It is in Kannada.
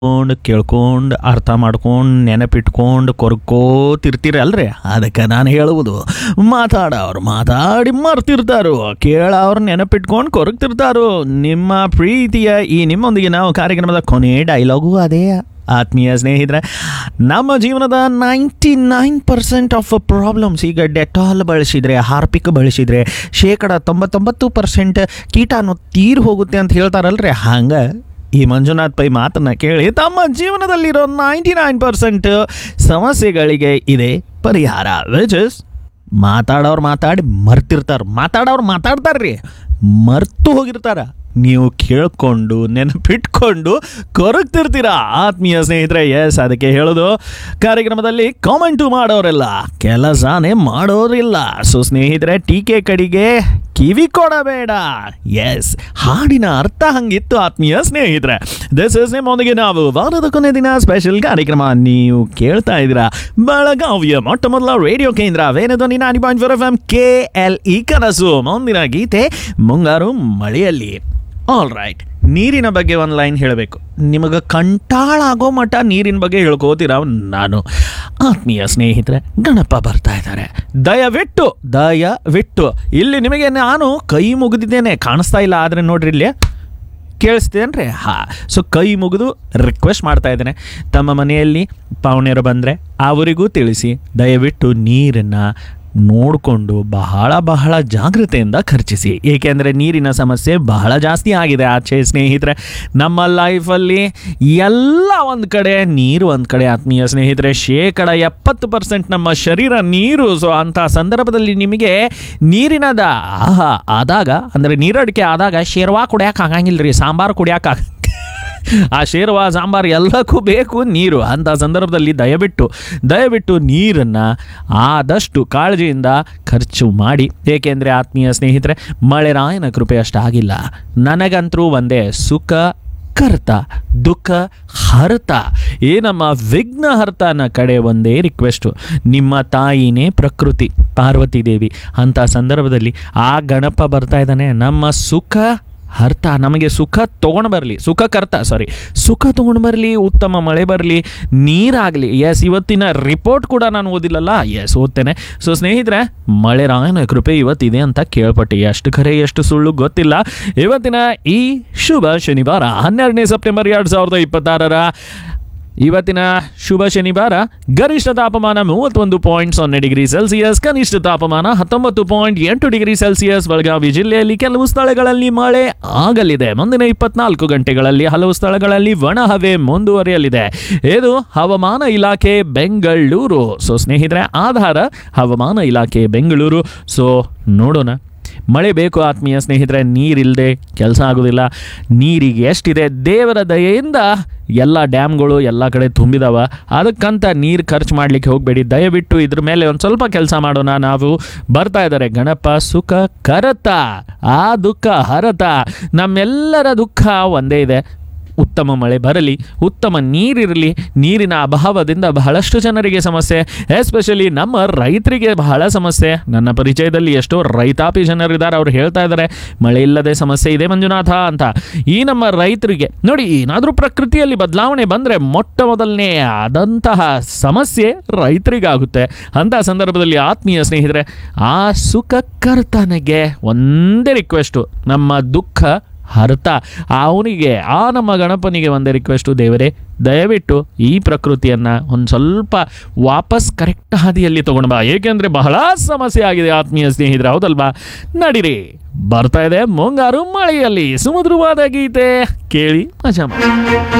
ಕೊಂಡು ಕೇಳ್ಕೊಂಡು ಅರ್ಥ ಮಾಡ್ಕೊಂಡು ನೆನಪಿಟ್ಕೊಂಡು ಕೊರ್ಕೋತಿರ್ತೀರಲ್ರಿ ಅದಕ್ಕೆ ನಾನು ಹೇಳುವುದು ಮಾತಾಡೋರು ಮಾತಾಡಿ ಮರ್ತಿರ್ತಾರೋ ಕೇಳೋರು ನೆನಪಿಟ್ಕೊಂಡು ಕೊರಗ್ತಿರ್ತಾರೋ ನಿಮ್ಮ ಪ್ರೀತಿಯ ಈ ನಿಮ್ಮೊಂದಿಗೆ ನಾವು ಕಾರ್ಯಕ್ರಮದ ಕೊನೆ ಡೈಲಾಗು ಅದೇ ಆತ್ಮೀಯ ಸ್ನೇಹಿತರೆ ನಮ್ಮ ಜೀವನದ ninety nine percent of problems ಈಗ ಡೆಟಾಲ್ ಬಳಸಿದರೆ ಹಾರ್ಪಿಕ್ ಬಳಸಿದರೆ ಶೇಕಡ ತೊಂಬತ್ತೊಂಬತ್ತು ಪರ್ಸೆಂಟ್ ಕೀಟಾಣು ತೀರ್ ಹೋಗುತ್ತೆ ಅಂತ ಹೇಳ್ತಾರಲ್ರಿ ಹಂಗೆ ಈ ಮಂಜುನಾಥ್ ಪೈ ಮಾತನ್ನ ಕೇಳಿ ತಮ್ಮ ಜೀವನದಲ್ಲಿರೋ ನೈಂಟಿ ನೈನ್ ಪರ್ಸೆಂಟ್ ಸಮಸ್ಯೆಗಳಿಗೆ ಇದೆ ಪರಿಹಾರ ವಿಚ್ ಇಸ್ ಮಾತಾಡೋರು ಮಾತಾಡಿ ಮರ್ತಿರ್ತಾರೆ ಮಾತಾಡೋರು ಮಾತಾಡ್ತಾರ್ರಿ ಮರ್ತು ಹೋಗಿರ್ತಾರ ನೀವು ಕೇಳ್ಕೊಂಡು ನೆನಪಿಟ್ಕೊಂಡು ಕೊರಗ್ತಿರ್ತೀರ ಆತ್ಮೀಯ ಸ್ನೇಹಿತರೆ ಎಸ್ ಅದಕ್ಕೆ ಹೇಳೋದು ಕಾರ್ಯಕ್ರಮದಲ್ಲಿ ಕಾಮೆಂಟು ಮಾಡೋರೆಲ್ಲ ಕೆಲಸನೇ ಮಾಡೋರಿಲ್ಲ ಸೊ ಸ್ನೇಹಿತರೆ ಟೀಕೆ ಕಡಿಗೆ ಕಿವಿ ಕೊಡಬೇಡ ಎಸ್ ಹಾಡಿನ ಅರ್ಥ ಹಂಗಿತ್ತು ಆತ್ಮೀಯ ಸ್ನೇಹಿತರೆ ದಿಸ್ ಇಸ್ ನಿಮ್ಮೊಂದಿಗೆ ನಾವು ವಾರದ ಕೊನೆ ದಿನ ಸ್ಪೆಷಲ್ ಕಾರ್ಯಕ್ರಮ ನೀವು ಕೇಳ್ತಾ ಇದ್ದೀರಾ ಬೆಳಗಾವಿಯ ಮೊಟ್ಟ ಮೊದಲ ರೇಡಿಯೋ ಕೇಂದ್ರ Venudhwani ninety point four F M K L E ಕನಸು ಮುಂದಿನ ಗೀತೆ ಮುಂಗಾರು ಮಳೆಯಲ್ಲಿ ಆಲ್ ರೈಟ್ ನೀರಿನ ಬಗ್ಗೆ ಒಂದು ಲೈನ್ ಹೇಳಬೇಕು ನಿಮಗೆ ಕಂಟಾಳ ಆಗೋ ಮಟ್ಟ ನೀರಿನ ಬಗ್ಗೆ ಹೇಳ್ಕೋತೀರ ನಾನು ಆತ್ಮೀಯ ಸ್ನೇಹಿತರೆ ಗಣಪ ಬರ್ತಾ ಇದ್ದಾರೆ ದಯವಿಟ್ಟು ದಯವಿಟ್ಟು ಇಲ್ಲಿ ನಿಮಗೆ ನಾನು ಕೈ ಮುಗಿದಿದ್ದೇನೆ ಕಾಣಿಸ್ತಾ ಇಲ್ಲ ಆದರೆ ನೋಡ್ರಿ ಇಲ್ಲಿ ಕೇಳಿಸ್ತೇನ್ರಿ ಹಾಂ ಸೊ ಕೈ ಮುಗಿದು ರಿಕ್ವೆಸ್ಟ್ ಮಾಡ್ತಾ ಇದ್ದೇನೆ ತಮ್ಮ ಮನೆಯಲ್ಲಿ ಪಾವಣಿಯರು ಬಂದರೆ ಅವರಿಗೂ ತಿಳಿಸಿ ದಯವಿಟ್ಟು ನೀರನ್ನು ನೋಡಿಕೊಂಡು ಬಹಳ ಬಹಳ ಜಾಗ್ರತೆಯಿಂದ ಖರ್ಚಿಸಿ ಏಕೆಂದರೆ ನೀರಿನ ಸಮಸ್ಯೆ ಬಹಳ ಜಾಸ್ತಿ ಆಗಿದೆ ಆಚೆ ಸ್ನೇಹಿತರೆ ನಮ್ಮ ಲೈಫಲ್ಲಿ ಎಲ್ಲ ಒಂದು ಕಡೆ ನೀರು ಒಂದು ಕಡೆ ಆತ್ಮೀಯ ಸ್ನೇಹಿತರೆ ಶೇಕಡ ಎಪ್ಪತ್ತು ಪರ್ಸೆಂಟ್ ನಮ್ಮ ಶರೀರ ನೀರು ಸೊ ಅಂಥ ಸಂದರ್ಭದಲ್ಲಿ ನಿಮಗೆ ನೀರಿನದ ಆಹಾ ಆದಾಗ ಅಂದರೆ ನೀರಡಿಕೆ ಆದಾಗ ಶೇರ್ವಾ ಕುಡಿಯೋಕೆ ಆಗಂಗಿಲ್ಲ ರೀ ಸಾಂಬಾರು ಕುಡಿಯೋಕೆ ಆ ಶೇರ್ವಾ ಸಾಂಬಾರು ಎಲ್ಲಕ್ಕೂ ಬೇಕು ನೀರು ಅಂಥ ಸಂದರ್ಭದಲ್ಲಿ ದಯವಿಟ್ಟು ದಯವಿಟ್ಟು ನೀರನ್ನು ಆದಷ್ಟು ಕಾಳಜಿಯಿಂದ ಖರ್ಚು ಮಾಡಿ ಏಕೆಂದರೆ ಆತ್ಮೀಯ ಸ್ನೇಹಿತರೆ ಮಳೆರಾಯನ ಕೃಪೆ ಅಷ್ಟಾಗಿಲ್ಲ ನನಗಂತರೂ ಒಂದೇ ಸುಖ ಕರ್ತ ದುಃಖ ಹರ್ತ ಈ ನಮ್ಮ ವಿಘ್ನಹರ್ತನ ಕಡೆ ಒಂದೇ ರಿಕ್ವೆಸ್ಟು ನಿಮ್ಮ ತಾಯಿನೇ ಪ್ರಕೃತಿ ಪಾರ್ವತಿ ದೇವಿ ಅಂಥ ಸಂದರ್ಭದಲ್ಲಿ ಆ ಗಣಪ ಬರ್ತಾ ಇದ್ದಾನೆ ನಮ್ಮ ಸುಖ ಹರ್ತ ನಮಗೆ ಸುಖ ತೊಗೊಂಡು ಬರಲಿ ಸುಖ ಕರ್ತ ಸಾರಿ ಸುಖ ತೊಗೊಂಡು ಬರಲಿ ಉತ್ತಮ ಮಳೆ ಬರಲಿ ನೀರಾಗಲಿ ಎಸ್ ಇವತ್ತಿನ ರಿಪೋರ್ಟ್ ಕೂಡ ನಾನು ಓದಿಲ್ಲಲ್ಲ ಎಸ್ ಓದ್ತೇನೆ ಸೊ ಸ್ನೇಹಿತರೆ ಮಳೆ ರಾಯನ ಕೃಪೆ ಇವತ್ತಿದೆ ಅಂತ ಕೇಳ್ಪಟ್ಟೆ ಎಷ್ಟು ಖರೆ ಎಷ್ಟು ಸುಳ್ಳು ಗೊತ್ತಿಲ್ಲ ಇವತ್ತಿನ ಈ ಶುಭ ಶನಿವಾರ ಹನ್ನೆರಡನೇ ಸೆಪ್ಟೆಂಬರ್ ಎರಡು ಸಾವಿರದ ಇಪ್ಪತ್ತಾರರ ಇವತ್ತಿನ ಶುಭ ಶನಿವಾರ ಗರಿಷ್ಠ ತಾಪಮಾನ ಮೂವತ್ತೊಂದು ಪಾಯಿಂಟ್ ಸೊನ್ನೆ ಡಿಗ್ರಿ ಸೆಲ್ಸಿಯಸ್ ಕನಿಷ್ಠ ತಾಪಮಾನ ಹತ್ತೊಂಬತ್ತು ಪಾಯಿಂಟ್ ಎಂಟು ಡಿಗ್ರಿ ಸೆಲ್ಸಿಯಸ್ ಬೆಳಗಾವಿ ಜಿಲ್ಲೆಯಲ್ಲಿ ಕೆಲವು ಸ್ಥಳಗಳಲ್ಲಿ ಮಳೆ ಆಗಲಿದೆ ಮುಂದಿನ ಇಪ್ಪತ್ನಾಲ್ಕು ಗಂಟೆಗಳಲ್ಲಿ ಹಲವು ಸ್ಥಳಗಳಲ್ಲಿ ಒಣ ಹವೆ ಮುಂದುವರಿಯಲಿದೆ ಇದು ಹವಾಮಾನ ಇಲಾಖೆ ಬೆಂಗಳೂರು ಸೊ ಸ್ನೇಹಿತರೆ ಆಧಾರ ಹವಾಮಾನ ಇಲಾಖೆ ಬೆಂಗಳೂರು ಸೊ ನೋಡೋಣ ಮಳೆ ಬೇಕು ಆತ್ಮೀಯ ಸ್ನೇಹಿತರೆ ನೀರಿಲ್ಲದೆ ಕೆಲಸ ಆಗೋದಿಲ್ಲ ನೀರಿಗೆ ಎಷ್ಟಿದೆ ದೇವರ ದಯೆಯಿಂದ ಎಲ್ಲ ಡ್ಯಾಮ್ಗಳು ಎಲ್ಲ ಕಡೆ ತುಂಬಿದಾವ ಅದಕ್ಕಂತ ನೀರು ಖರ್ಚು ಮಾಡಲಿಕ್ಕೆ ಹೋಗಬೇಡಿ ದಯವಿಟ್ಟು ಇದ್ರ ಮೇಲೆ ಒಂದು ಸ್ವಲ್ಪ ಕೆಲಸ ಮಾಡೋಣ ನಾವು ಬರ್ತಾ ಇದ್ದಾರೆ ಗಣಪ ಸುಖ ಕರತ ಆ ದುಃಖ ಹರತ ನಮ್ಮೆಲ್ಲರ ದುಃಖ ಒಂದೇ ಇದೆ ಉತ್ತಮ ಮಳೆ ಬರಲಿ ಉತ್ತಮ ನೀರಿರಲಿ ನೀರಿನ ಅಭಾವದಿಂದ ಬಹಳಷ್ಟು ಜನರಿಗೆ ಸಮಸ್ಯೆ ಎಸ್ಪೆಷಲಿ ನಮ್ಮ ರೈತರಿಗೆ ಬಹಳ ಸಮಸ್ಯೆ ನನ್ನ ಪರಿಚಯದಲ್ಲಿ ಎಷ್ಟೋ ರೈತಾಪಿ ಜನರಿದ್ದಾರೆ ಅವ್ರು ಹೇಳ್ತಾ ಇದ್ದಾರೆ ಮಳೆ ಇಲ್ಲದೆ ಸಮಸ್ಯೆ ಇದೆ ಮಂಜುನಾಥ ಅಂತ ಈ ನಮ್ಮ ರೈತರಿಗೆ ನೋಡಿ ಏನಾದರೂ ಪ್ರಕೃತಿಯಲ್ಲಿ ಬದಲಾವಣೆ ಬಂದರೆ ಮೊಟ್ಟ ಮೊದಲನೇ ಆದಂತಹ ಸಮಸ್ಯೆ ರೈತರಿಗಾಗುತ್ತೆ ಅಂಥ ಸಂದರ್ಭದಲ್ಲಿ ಆತ್ಮೀಯ ಸ್ನೇಹಿತರೆ ಆ ಸುಖ ಕರ್ತನಿಗೆ ಒಂದೇ ರಿಕ್ವೆಸ್ಟು ನಮ್ಮ ದುಃಖ ಹರ್ತ ಅವನಿಗೆ ಆ ನಮ್ಮ ಗಣಪನಿಗೆ ಒಂದೇ ರಿಕ್ವೆಸ್ಟು ದೇವರೇ ದಯವಿಟ್ಟು ಈ ಪ್ರಕೃತಿಯನ್ನು ಒಂದು ಸ್ವಲ್ಪ ವಾಪಸ್ ಕರೆಕ್ಟ್ ಹಾದಿಯಲ್ಲಿ ತಗೊಂಡು ಬಾ ಏಕೆಂದರೆ ಬಹಳ ಸಮಸ್ಯೆ ಆಗಿದೆ ಆತ್ಮೀಯ ಸ್ನೇಹಿತರೆ ಹೌದಲ್ವಾ ನಡೀರಿ ಬರ್ತಾ ಇದೆ ಮುಂಗಾರು ಮಳೆಯಲ್ಲಿ ಸುಮಧುರವಾದ ಗೀತೆ ಕೇಳಿ ಮಜಾ ಮಾಡಿ